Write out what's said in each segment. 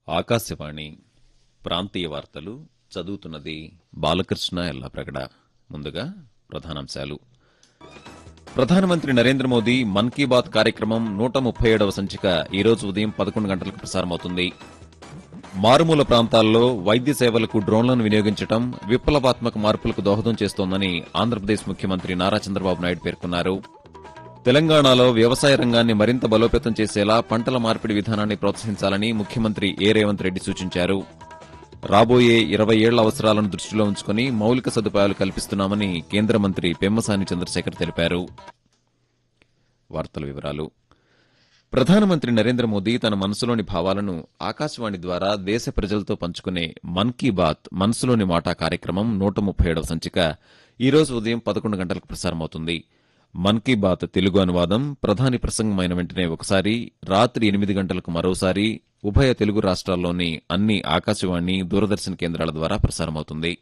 ఆకాశవాణి ప్రాంతీయ వార్తలు చదువుతున్నది బాలకృష్ణ ఎల్లప్రగడ ముందుగా ప్రధానాంశాలు ప్రధానమంత్రి నరేంద్ర మోదీ మన్ కీ బాత్ కార్యక్రమం నూట ముప్పై ఏడవ సంచిక ఈ రోజు ఉదయం పదకొండు గంటలకు ప్రసారమవుతుంది మారుమూల ప్రాంతాల్లో వైద్య సేవలకు డ్రోన్లను వినియోగించడం విప్లవాత్మక మార్పులకు దోహదం చేస్తోందని ఆంధ్రప్రదేశ్ ముఖ్యమంత్రి నారా చంద్రబాబు నాయుడు పేర్కొన్నారు తెలంగాణలో వ్యవసాయ రంగాన్ని మరింత బలోపేతం చేసేలా పంటల మార్పిడి విధానాన్ని ప్రోత్సహించాలని ముఖ్యమంత్రి ఏ రేవంత్ రెడ్డి సూచించారు రాబోయే ఇరవై ఏళ్ల అవసరాలను దృష్టిలో ఉంచుకుని మౌలిక సదుపాయాలు కల్పిస్తున్నామని కేంద్ర మంత్రి పెమ్మసాని చంద్రశేఖర్ తెలిపారు వార్తల వివరాలు ప్రధానమంత్రి నరేంద్ర మోదీ తన మనసులోని భావాలను ఆకాశవాణి ద్వారా దేశ ప్రజలతో పంచుకునే మన్ కీ బాత్ మనసులోని మాట కార్యక్రమం నూట ముప్పై ఏడవ సంచిక ఈ రోజు ఉదయం పదకొండు గంటలకు ప్రసారమవుతుంది మన్ కీ బాత్ తెలుగు అనువాదం ప్రధాని ప్రసంగమైన వెంటనే ఒకసారి రాత్రి ఎనిమిది గంటలకు మరోసారి ఉభయ తెలుగు రాష్ట్రాల్లోని అన్ని ఆకాశవాణి దూరదర్శన్ కేంద్రాల ద్వారా ప్రసారమవుతుంది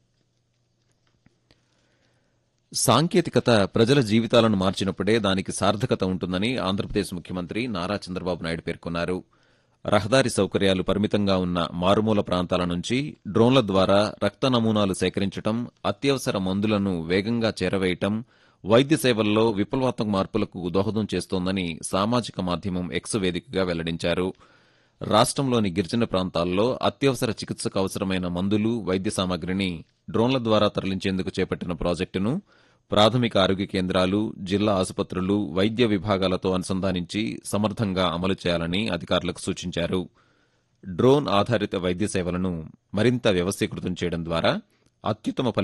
సాంకేతికత ప్రజల జీవితాలను మార్చినప్పుడే దానికి సార్థకత ఉంటుందని ఆంధ్రప్రదేశ్ ముఖ్యమంత్రి నారా చంద్రబాబు నాయుడు పేర్కొన్నారు రహదారి సౌకర్యాలు పరిమితంగా ఉన్న మారుమూల ప్రాంతాల నుంచి డ్రోన్ల ద్వారా రక్త నమూనాలు సేకరించడం అత్యవసర మందులను వేగంగా చేరవేయటం వైద్య సేవల్లో విప్లవాత్మక మార్పులకు దోహదం చేస్తోందని సామాజిక మాధ్యమం ఎక్స్ వేదికగా వెల్లడించారు రాష్ట్రంలోని గిరిజన ప్రాంతాల్లో అత్యవసర చికిత్సకు అవసరమైన మందులు వైద్య సామగ్రిని డ్రోన్ల ద్వారా తరలించేందుకు చేపట్టిన ప్రాజెక్టును ప్రాథమిక ఆరోగ్య కేంద్రాలు జిల్లా ఆసుపత్రులు వైద్య విభాగాలతో అనుసంధానించి సమర్థంగా అమలు చేయాలని అధికారులకు సూచించారు డ్రోన్ ఆధారిత వైద్య సేవలను మరింత వ్యవస్థీకృతం చేయడం ద్వారా అత్యుత్తమ